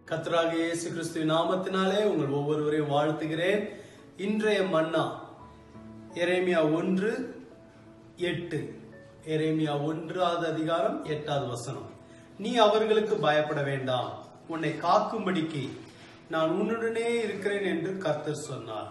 கர்த்தராக இயேசு கிறிஸ்துவின் நாமத்தினாலே உங்கள் ஒவ்வொருவரையும் வாழ்த்துகிறேன் இன்றைய மன்னா எரேமியா ஒன்று எட்டு எரேமியா ஒன்றாவது அதிகாரம் எட்டாவது வசனம் நீ அவர்களுக்கு பயப்பட வேண்டாம் உன்னை காக்கும்படிக்கு நான் உன்னுடனே இருக்கிறேன் என்று கர்த்தர் சொன்னார்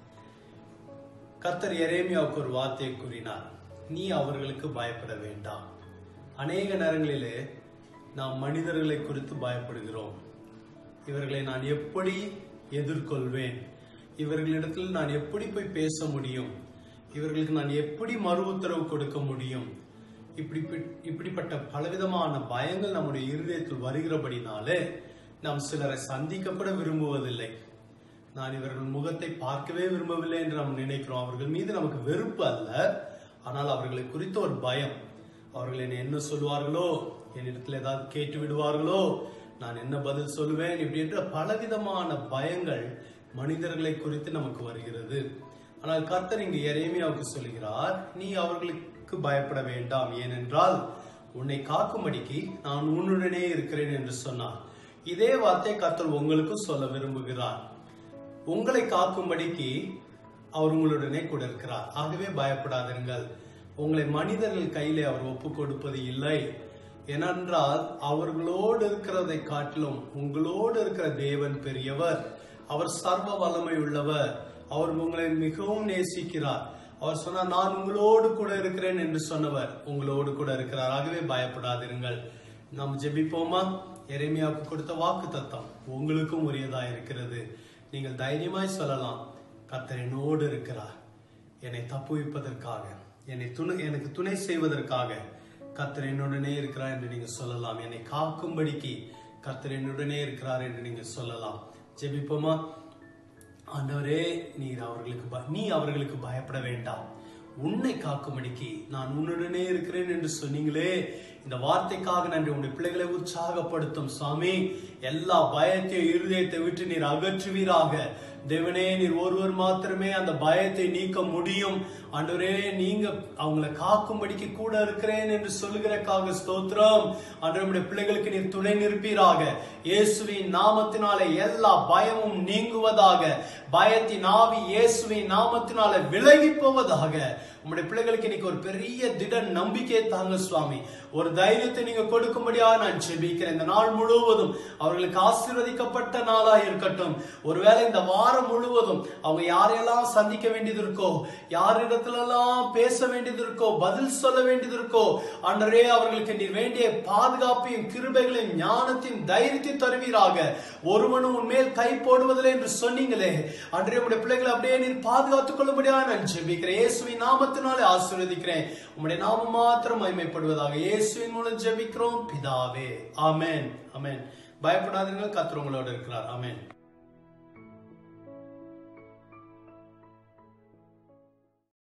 கர்த்தர் எரேமியாவுக்கு ஒரு வார்த்தையை கூறினார் நீ அவர்களுக்கு பயப்பட வேண்டாம் அநேக நேரங்களிலே நாம் மனிதர்களை குறித்து பயப்படுகிறோம் இவர்களை நான் எப்படி எதிர்கொள்வேன் இவர்களிடத்தில் நான் எப்படி போய் பேச முடியும் இவர்களுக்கு நான் எப்படி மறு உத்தரவு கொடுக்க முடியும் இப்படி இப்படிப்பட்ட பலவிதமான பயங்கள் நம்முடைய இருதயத்தில் வருகிறபடினாலே நாம் சிலரை சந்திக்க கூட விரும்புவதில்லை நான் இவர்கள் முகத்தை பார்க்கவே விரும்பவில்லை என்று நாம் நினைக்கிறோம் அவர்கள் மீது நமக்கு வெறுப்பு அல்ல ஆனால் அவர்களை குறித்த ஒரு பயம் அவர்கள் என்னை என்ன சொல்வார்களோ என்னிடத்தில் ஏதாவது கேட்டு விடுவார்களோ நான் என்ன பதில் சொல்லுவேன் இப்படின்ற பலவிதமான பயங்கள் மனிதர்களை குறித்து நமக்கு வருகிறது ஆனால் கர்த்தர் இங்கு எரேமியாவுக்கு சொல்கிறார் நீ அவர்களுக்கு பயப்பட வேண்டாம் ஏனென்றால் உன்னை காக்கும்படிக்கு நான் உன்னுடனே இருக்கிறேன் என்று சொன்னார் இதே வார்த்தை கர்த்தர் உங்களுக்கும் சொல்ல விரும்புகிறார் உங்களை காக்கும்படிக்கு அவர் உங்களுடனே கூட இருக்கிறார் ஆகவே பயப்படாதீர்கள் உங்களை மனிதர்கள் கையிலே அவர் ஒப்பு கொடுப்பது இல்லை ஏனென்றால் அவர்களோடு இருக்கிறதை காட்டிலும் உங்களோடு இருக்கிற தேவன் பெரியவர் அவர் சர்வ வல்லமை உள்ளவர் அவர் உங்களை மிகவும் நேசிக்கிறார் அவர் சொன்னார் நான் உங்களோடு கூட இருக்கிறேன் என்று சொன்னவர் உங்களோடு கூட இருக்கிறார் ஆகவே பயப்படாதிருங்கள் நாம் ஜெபிப்போமா எரேமியாவுக்கு கொடுத்த வாக்கு தத்தம் உங்களுக்கும் உரியதா இருக்கிறது நீங்கள் தைரியமாய் சொல்லலாம் கர்த்தர் என்னோடு இருக்கிறார் என்னை தப்புவிப்பதற்காக என்னை துணை எனக்கு துணை செய்வதற்காக கர்த்தர் என்னுடனே இருக்கிறார் என்று நீங்க சொல்லலாம் என்னை காக்கும்படிக்கு கர்த்தர் என்னுடனே இருக்கிறார் என்று நீங்க சொல்லலாம் ஜெபிப்போமா ஆண்டவரே நீர் அவர்களுக்கு ப- நீ அவர்களுக்கு பயப்பட வேண்டாம் உன்னை காக்கும்படிக்கு நான் உன்னுடனே இருக்கிறேன் என்று சொன்னீங்களே இந்த வார்த்தைக்காக நன்றி உன்னுடைய பிள்ளைகளை உற்சாகப்படுத்தும் சுவாமி எல்லா பயத்தையும் இருதயத்தை விட்டு நீர் அகற்றுவீராக தேவனே நீர் ஒருவர் மாத்திரமே அந்த பயத்தை நீக்க முடியும் ஆண்டவரே நீங்க அவங்கள காக்கும்படிக்கு கூட இருக்கிறேன் என்று சொல்லுகிறக்காக ஸ்தோத்திரம் ஆண்டவரே உம்முடைய பிள்ளைகளுக்கு நீர் துணை நிற்பீராக இயேசுவின் நாமத்தினாலே எல்லா பயமும் நீங்குவதாக பயத்தின் ஆவி இயேசுவின் நாமத்தினாலே விலகி போவதாக உம்முடைய பிள்ளைகளுக்கு இன்னைக்கு ஒரு பெரிய திட நம்பிக்கையை தாங்க சுவாமி ஒரு தைரியத்தை நீங்க கொடுக்கும்படியாக நான் செபிக்கிறேன் இந்த நாள் முழுவதும் அவர்களுக்கு ஆசீர்வதிக்கப்பட்ட நாளா இருக்கட்டும் ஒருவேளை இந்த வாரம் முழுவதும் அவங்க யாரையெல்லாம் சந்திக்க வேண்டியது இருக்கோ யாரிடத்திலெல்லாம் பேச வேண்டியது இருக்கோ பதில் சொல்ல வேண்டியது இருக்கோ அன்றரே அவர்களுக்கு நீர் வேண்டிய பாதுகாப்பையும் கிருபைகளையும் ஞானத்தையும் தைரியத்தையும் தருவீராக ஒருவனும் உன்மேல் கை போடுவதில்லை என்று சொன்னீங்களே அன்றே உடைய பிள்ளைகளை அப்படியே நீர் பாதுகாத்துக் கொள்ளும்படியாக நான் ஜெபிக்கிறேன் இயேசுவின் நாமத்தினாலே ஆசீர்வதிக்கிறேன் உம்முடைய நாமம் மாத்திரம் மகிமைப்படுவதாக இயேசுவின் மூலம் ஜெபிக்கிறோம் பிதாவே ஆமென் ஆமென் பயப்படாதீர்கள் கர்த்தர் உங்களோடு இருக்கிறார் ஆமென்